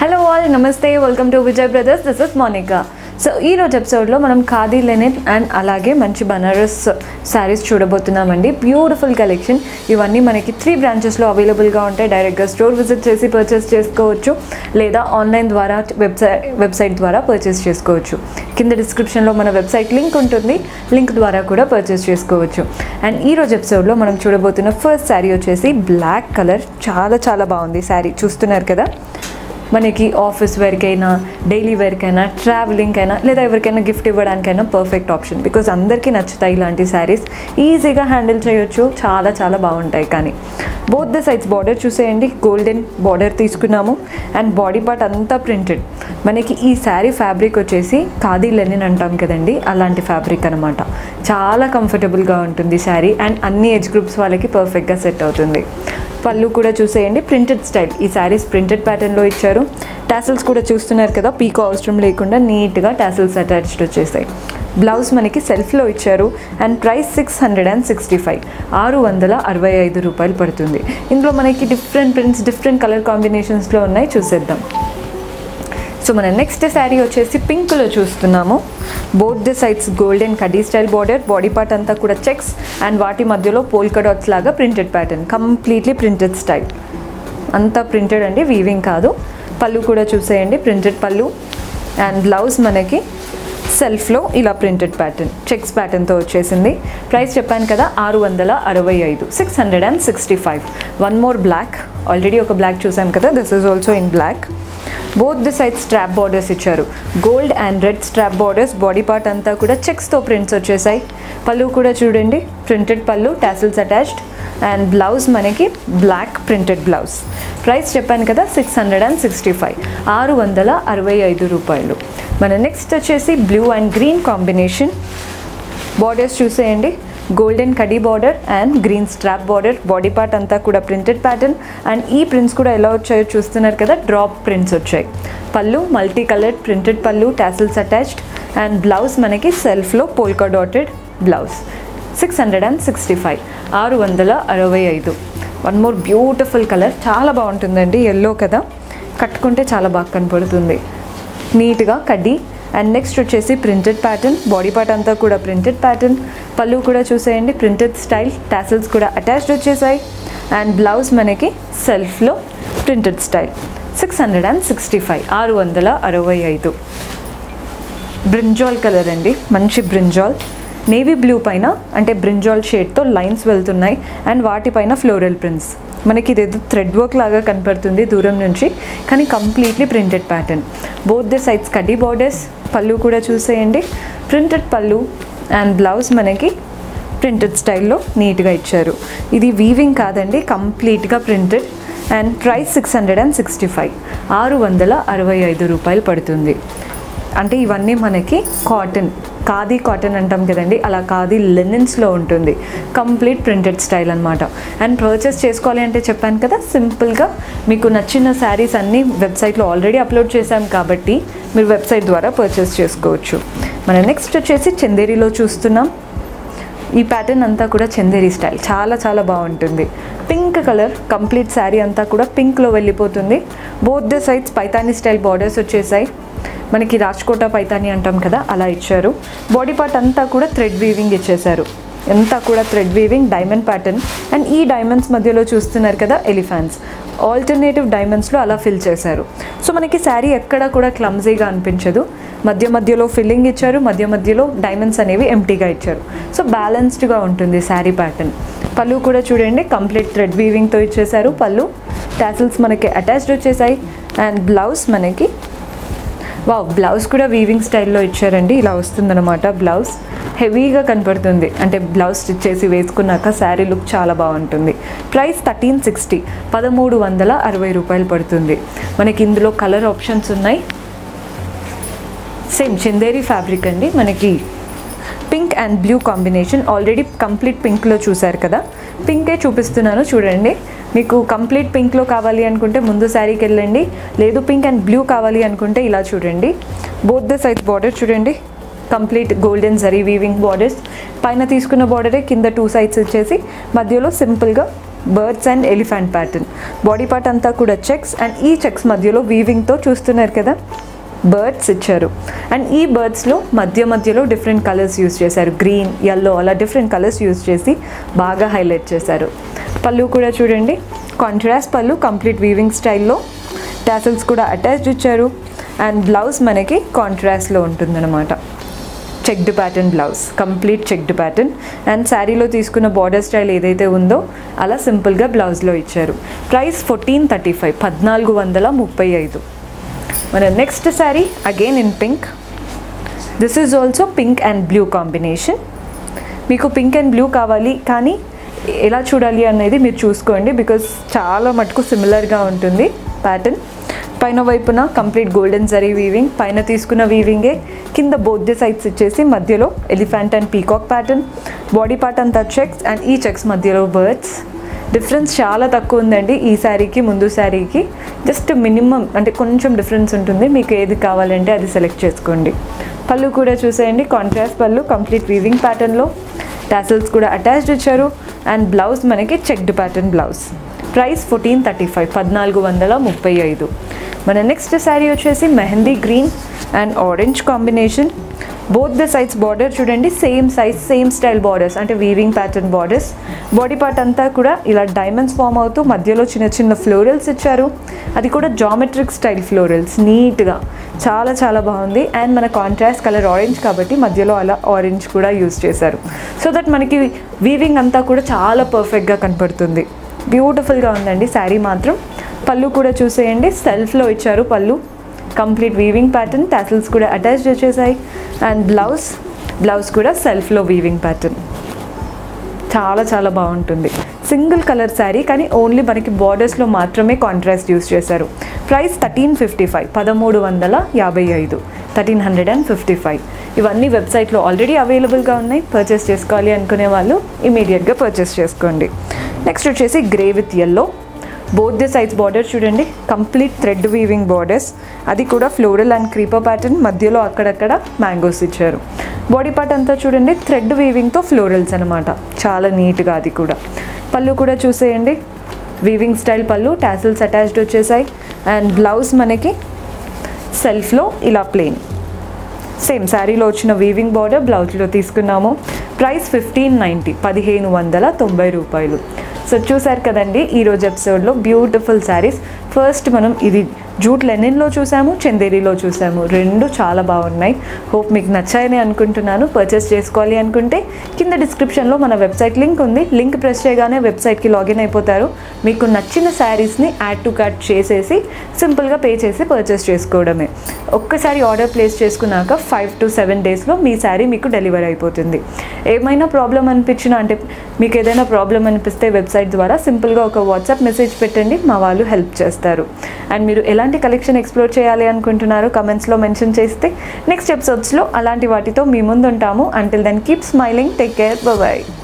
hello all నమస్తే welcome to Vijay brothers this is Monica so ఈ రోజు ఎపిసోడ్లో మనం ఖాదీ లెనిన్ అండ్ అలాగే మంచి బనారస్ శారీస్ చూడబోతున్నామండి బ్యూటిఫుల్ కలెక్షన్ ఇవన్నీ మనకి త్రీ బ్రాంచెస్లో అవైలబుల్గా ఉంటాయి డైరెక్ట్గా స్టోర్ విజిట్ చేసి పర్చేస్ చేసుకోవచ్చు లేదా ఆన్లైన్ ద్వారా వెబ్సైట్ వెబ్సైట్ ద్వారా పర్చేస్ చేసుకోవచ్చు కింద డిస్క్రిప్షన్లో మన వెబ్సైట్ లింక్ ఉంటుంది లింక్ ద్వారా కూడా పర్చేస్ చేసుకోవచ్చు అండ్ ఈ రోజు ఎపిసోడ్లో మనం చూడబోతున్న ఫస్ట్ శారీ వచ్చేసి బ్లాక్ కలర్ చాలా చాలా బాగుంది శారీ చూస్తున్నారు కదా మనకి ఆఫీస్ వేర్కైనా డైలీ వేర్కైనా ట్రావెలింగ్ అయినా లేదా ఎవరికైనా గిఫ్ట్ ఇవ్వడానికైనా పర్ఫెక్ట్ ఆప్షన్ బికాజ్ అందరికీ నచ్చుతాయి ఇలాంటి శారీస్ ఈజీగా హ్యాండిల్ చేయొచ్చు చాలా చాలా బాగుంటాయి కానీ బోత్ ద సైడ్స్ బార్డర్ చూసేయండి గోల్డెన్ బార్డర్ తీసుకున్నాము అండ్ బాడీ పార్ట్ అంతా ప్రింటెడ్ మనకి ఈ శారీ ఫ్యాబ్రిక్ వచ్చేసి ఖాదీ లెనిన్ అంటాం కదండి అలాంటి ఫ్యాబ్రిక్ అనమాట చాలా కంఫర్టబుల్గా ఉంటుంది శారీ అండ్ అన్ని ఏజ్ గ్రూప్స్ వాళ్ళకి పర్ఫెక్ట్గా సెట్ అవుతుంది పళ్ళు కూడా చూసేయండి ప్రింటెడ్ స్టైల్ ఈ శారీస్ ప్రింటెడ్ ప్యాటర్న్లో ఇచ్చారు టాసిల్స్ కూడా చూస్తున్నారు కదా పీకో అవసరం లేకుండా నీట్గా టాసిల్స్ అటాచ్డ్ వచ్చేసాయి బ్లౌజ్ మనకి సెల్ఫ్లో ఇచ్చారు and price six hundred and sixty five ఆరు వందల అరవై ఐదు రూపాయలు పడుతుంది ఇందులో మనకి డిఫరెంట్ ప్రింట్స్ డిఫరెంట్ కలర్ కాంబినేషన్స్లో ఉన్నాయి చూసేద్దాం సో మన నెక్స్ట్ శారీ వచ్చేసి పింక్లో చూస్తున్నాము బోత్ ది సైడ్స్ గోల్డెన్ కడీ స్టైల్ బార్డర్ బాడీ పార్ట్ అంతా కూడా చెక్స్ అండ్ వాటి మధ్యలో పోల్కా డాట్స్ లాగా printed pattern completely printed style అంతా ప్రింటెడ్ అండి వీవింగ్ కాదు పళ్ళు కూడా చూసేయండి ప్రింటెడ్ పళ్ళు అండ్ బ్లౌజ్ మనకి సెల్ఫ్లో ఇలా ప్రింటెడ్ ప్యాటర్న్ చెక్స్ ప్యాటర్న్తో వచ్చేసింది ప్రైస్ చెప్పాను కదా ఆరు వందల అరవై ఐదు six hundred and sixty five one more black already ఒక బ్లాక్ చూసాం కదా this is also in black both the side strap borders ఇచ్చారు gold and red strap borders body part అంతా కూడా చెక్స్తో ప్రింట్స్ వచ్చేసాయి పళ్ళు కూడా చూడండి ప్రింటెడ్ పళ్ళు టాసిల్స్ అటాచ్డ్ అండ్ బ్లౌజ్ మనకి బ్లాక్ ప్రింటెడ్ బ్లౌజ్ ప్రైస్ చెప్పాను కదా six hundred and sixty five ఆరు వందల అరవై ఐదు రూపాయలు మన నెక్స్ట్ వచ్చేసి blue and green combination borders చూసేయండి గోల్డెన్ కడీ border and green strap border body part అంతా కూడా ప్రింటెడ్ ప్యాటర్న్ అండ్ ఈ ప్రింట్స్ కూడా ఎలా వచ్చాయో చూస్తున్నారు కదా డ్రాప్ ప్రింట్స్ వచ్చాయి పళ్ళు మల్టీ కలర్డ్ ప్రింటెడ్ పళ్ళు టాసిల్స్ అటాచ్డ్ అండ్ బ్లౌజ్ మనకి సెల్ఫ్లో polka dotted blouse six hundred and sixty five ఆరు వందల అరవై ఐదు వన్ మోర్ బ్యూటిఫుల్ కలర్ చాలా బాగుంటుందండి ఎల్లో కదా కట్టుకుంటే చాలా బాగా కనపడుతుంది నీట్గా కడ్డీ అండ్ నెక్స్ట్ వచ్చేసి ప్రింటెడ్ ప్యాటర్న్ బాడీ పార్ట్ అంతా కూడా ప్రింటెడ్ ప్యాటర్న్ పళ్ళు కూడా చూసేయండి ప్రింటెడ్ స్టైల్ టాసిల్స్ కూడా అటాచ్డ్ వచ్చేసాయి అండ్ బ్లౌజ్ మనకి సెల్ఫ్లో printed style six hundred and sixty five ఆరు వందల అరవై ఐదు బ్రింజాల్ కలర్ అండి మంచి బ్రింజాల్ నేవీ బ్లూ పైన అంటే బ్రింజాల్ షేడ్తో లైన్స్ వెళ్తున్నాయి అండ్ వాటిపైన ఫ్లోరల్ ప్రింట్స్ మనకి ఇదేదో థ్రెడ్ వర్క్ లాగా కనపడుతుంది దూరం నుంచి కానీ completely printed pattern both the sides కడ్డీ బార్డర్స్ పళ్ళు కూడా చూసేయండి ప్రింటెడ్ పళ్ళు అండ్ బ్లౌజ్ మనకి ప్రింటెడ్ స్టైల్లో నీట్గా ఇచ్చారు ఇది వీవింగ్ కాదండి కంప్లీట్గా printed and price six hundred and sixty five ఆరు వందల అరవై ఐదు రూపాయలు పడుతుంది అంటే ఇవన్నీ మనకి కాటన్ ఖాదీ కాటన్ అంటాం కదండి అలా ఖాదీ లెనిన్స్లో ఉంటుంది కంప్లీట్ ప్రింటెడ్ స్టైల్ అనమాట అండ్ పర్చేస్ చేసుకోవాలి అంటే చెప్పాను కదా సింపుల్గా మీకు నచ్చిన శారీస్ అన్నీ వెబ్సైట్లో ఆల్రెడీ అప్లోడ్ చేశాం కాబట్టి మీరు వెబ్సైట్ ద్వారా పర్చేస్ చేసుకోవచ్చు మన నెక్స్ట్ వచ్చేసి చందేరిలో చూస్తున్నాం ఈ ప్యాటర్న్ అంతా కూడా చందేరి స్టైల్ చాలా చాలా బాగుంటుంది పింక్ కలర్ కంప్లీట్ శారీ అంతా కూడా పింక్లో వెళ్ళిపోతుంది both the sides Paithani style borders వచ్చేసాయి మనకి రాజ్కోట పైతాని అంటాం కదా అలా ఇచ్చారు బాడీ పార్ట్ అంతా కూడా థ్రెడ్ వీవింగ్ ఇచ్చేశారు అంతా కూడా thread weaving diamond pattern and ఈ డైమండ్స్ మధ్యలో చూస్తున్నారు కదా ఎలిఫాన్స్ ఆల్టర్నేటివ్ డైమండ్స్లో అలా ఫిల్ చేశారు సో మనకి శారీ ఎక్కడ కూడా క్లమ్జీగా అనిపించదు మధ్య మధ్యలో ఫిల్లింగ్ ఇచ్చారు మధ్య మధ్యలో డైమండ్స్ అనేవి ఎంటీగా ఇచ్చారు సో బ్యాలెన్స్డ్గా ఉంటుంది శారీ ప్యాటర్న్ పళ్ళు కూడా చూడండి కంప్లీట్ థ్రెడ్ వీవింగ్తో ఇచ్చేసారు పళ్ళు టాసిల్స్ మనకి అటాచ్డ్ వచ్చేసాయి అండ్ బ్లౌజ్ మనకి వావ్ బ్లౌజ్ కూడా వీవింగ్ స్టైల్లో ఇచ్చారండి ఇలా వస్తుందన్నమాట బ్లౌజ్ హెవీగా కనపడుతుంది అంటే బ్లౌజ్ స్టిచ్ చేసి వేసుకున్నాక శారీ లుక్ చాలా బాగుంటుంది ప్రైస్ థర్టీన్ సిక్స్టీ పదమూడు వందల అరవై రూపాయలు పడుతుంది మనకి ఇందులో కలర్ ఆప్షన్స్ ఉన్నాయి సేమ్ చందేరి ఫ్యాబ్రిక్ అండి మనకి pink and blue combination already complete పింక్లో చూసారు కదా పింకే చూపిస్తున్నాను చూడండి మీకు కంప్లీట్ పింక్లో కావాలి అనుకుంటే ముందు శారీకి వెళ్ళండి లేదు పింక్ అండ్ బ్లూ కావాలి అనుకుంటే ఇలా చూడండి బోత్ ద సైజ్ బార్డర్ చూడండి complete golden zari weaving borders పైన తీసుకున్న బార్డరే కింద టూ సైడ్స్ వచ్చేసి మధ్యలో సింపుల్గా birds and elephant pattern body part అంతా కూడా చెక్స్ అండ్ ఈ చెక్స్ మధ్యలో వీవింగ్తో చూస్తున్నారు కదా బర్డ్స్ ఇచ్చారు అండ్ ఈ బర్డ్స్లో మధ్య మధ్యలో డిఫరెంట్ కలర్స్ యూస్ చేశారు గ్రీన్ ఎల్లో అలా డిఫరెంట్ కలర్స్ యూస్ చేసి బాగా హైలైట్ చేశారు పళ్ళు కూడా చూడండి కాంట్రాస్ట్ పళ్ళు కంప్లీట్ వీవింగ్ స్టైల్లో టాసల్స్ కూడా అటాచ్డ్ ఇచ్చారు అండ్ బ్లౌజ్ మనకి కాంట్రాస్ట్లో ఉంటుందన్నమాట checked pattern blouse complete checked pattern and శారీలో తీసుకున్న బార్డర్ స్టైల్ ఏదైతే ఉందో అలా సింపుల్గా బ్లౌజ్లో ఇచ్చారు ప్రైస్ ఫోర్టీన్ థర్టీ ఫైవ్ పద్నాలుగు వందల ముప్పై ఐదు మన next sari again in pink this is also pink and blue combination మీకు పింక్ అండ్ బ్లూ కావాలి కానీ ఎలా చూడాలి అనేది మీరు చూసుకోండి బికాస్ చాలా మటుకు సిమిలర్గా ఉంటుంది ప్యాటర్న్ పైన వైపున కంప్లీట్ గోల్డెన్ జరీ వీవింగ్ పైన తీసుకున్న వీవింగే కింద బోత్ ది సైడ్స్ ఇచ్చేసి మధ్యలో elephant and peacock pattern body part అంతా చెక్స్ అండ్ ఈ చెక్స్ మధ్యలో బర్డ్స్ డిఫరెన్స్ చాలా తక్కువ ఉందండి ఈ శారీకి ముందు శారీకి జస్ట్ మినిమం అంటే కొంచెం డిఫరెన్స్ ఉంటుంది మీకు ఏది కావాలంటే అది సెలెక్ట్ చేసుకోండి పళ్ళు కూడా చూసేయండి కాంట్రాస్ట్ పళ్ళు కంప్లీట్ వీవింగ్ ప్యాటర్న్లో టాసల్స్ కూడా అటాచ్డ్ ఇచ్చారు అండ్ బ్లౌజ్ మనకి checked pattern blouse price fourteen thirty five పద్నాలుగు వందల ముప్పై ఐదు మన నెక్స్ట్ శారీ వచ్చేసి mehndi green and orange combination both the sides border చూడండి same size same style borders అంటే weaving pattern borders body part అంతా కూడా ఇలా డైమండ్స్ ఫామ్ అవుతూ మధ్యలో చిన్న చిన్న ఫ్లోరల్స్ ఇచ్చారు అది కూడా జామెట్రిక్ స్టైల్ ఫ్లోరల్స్ నీట్గా చాలా చాలా బాగుంది అండ్ మన కాంట్రాస్ట్ కలర్ ఆరెంజ్ కాబట్టి మధ్యలో అలా ఆరెంజ్ కూడా యూస్ చేశారు సో దట్ మనకి వీవింగ్ అంతా కూడా చాలా పర్ఫెక్ట్గా కనపడుతుంది బ్యూటిఫుల్గా ఉందండి శారీ మాత్రం పళ్ళు కూడా చూసేయండి సెల్ఫ్లో ఇచ్చారు పళ్ళు కంప్లీట్ వీవింగ్ ప్యాటర్న్ టాసిల్స్ కూడా అటాచ్డ్ వచ్చేసాయి అండ్ బ్లౌజ్ బ్లౌజ్ కూడా సెల్ఫ్లో వీవింగ్ ప్యాటర్న్ చాలా చాలా బాగుంటుంది సింగిల్ కలర్ శారీ కానీ ఓన్లీ మనకి బార్డర్స్లో మాత్రమే కాంట్రాస్ట్ యూస్ చేశారు ప్రైస్ థర్టీన్ ఫిఫ్టీ ఫైవ్ పదమూడు వందల యాభై ఐదు thirteen hundred and fifty five ఇవన్నీ వెబ్సైట్లో ఆల్రెడీ అవైలబుల్గా ఉన్నాయి పర్చేస్ చేసుకోవాలి అనుకునే వాళ్ళు ఇమీడియట్గా పర్చేస్ చేసుకోండి నెక్స్ట్ వచ్చేసి grey with yellow both the sides border చూడండి కంప్లీట్ థ్రెడ్ వీవింగ్ బార్డర్స్ అది కూడా ఫ్లోరల్ అండ్ క్రీపర్ ప్యాటర్న్ మధ్యలో అక్కడక్కడ మ్యాంగోస్ ఇచ్చారు బాడీ పార్ట్ అంతా చూడండి థ్రెడ్ వీవింగ్తో ఫ్లోరల్స్ అనమాట చాలా నీట్గా అది కూడా పళ్ళు కూడా చూసేయండి వీవింగ్ స్టైల్ పళ్ళు టాసిల్స్ అటాచ్డ్ వచ్చేసాయి అండ్ బ్లౌజ్ మనకి సెల్ఫ్లో ఇలా ప్లెయిన్ సేమ్ శారీలో వచ్చిన వీవింగ్ బార్డర్ బ్లౌజ్లో తీసుకున్నాము ప్రైస్ ఫిఫ్టీన్ నైంటీ పదిహేను వందల తొంభై రూపాయలు సో చూసారు కదండి ఈరోజు ఎపిసోడ్లో బ్యూటిఫుల్ శారీస్ ఫస్ట్ మనం ఇది జూట్ లెనిన్లో చూసాము చందేరిలో చూసాము రెండు చాలా బాగున్నాయి హోప్ మీకు నచ్చాయని అనుకుంటున్నాను పర్చేస్ చేసుకోవాలి అనుకుంటే కింద డిస్క్రిప్షన్లో మన వెబ్సైట్ లింక్ ఉంది లింక్ ప్రెస్ చేయగానే వెబ్సైట్కి లాగిన్ అయిపోతారు మీకు నచ్చిన శారీస్ని యాడ్ టు కార్ట్ చేసేసి సింపుల్గా పే చేసి పర్చేస్ చేసుకోవడమే ఒక్కసారి ఆర్డర్ ప్లేస్ చేసుకున్నాక ఫైవ్ టు సెవెన్ డేస్లో మీ శారీ మీకు డెలివర్ అయిపోతుంది ఏమైనా ప్రాబ్లం అనిపించినా అంటే మీకు ఏదైనా ప్రాబ్లం అనిపిస్తే వెబ్సైట్ ద్వారా సింపుల్గా ఒక వాట్సాప్ మెసేజ్ పెట్టండి మా వాళ్ళు హెల్ప్ చేస్తారు అండ్ మీరు ఎలాంటి కలెక్షన్ ఎక్స్ప్లోర్ చేయాలి అనుకుంటున్నారో కమెంట్స్లో మెన్షన్ చేస్తే నెక్స్ట్ ఎపిసోడ్స్లో అలాంటి వాటితో మీ ముందు ఉంటాము until then keep smiling take care bye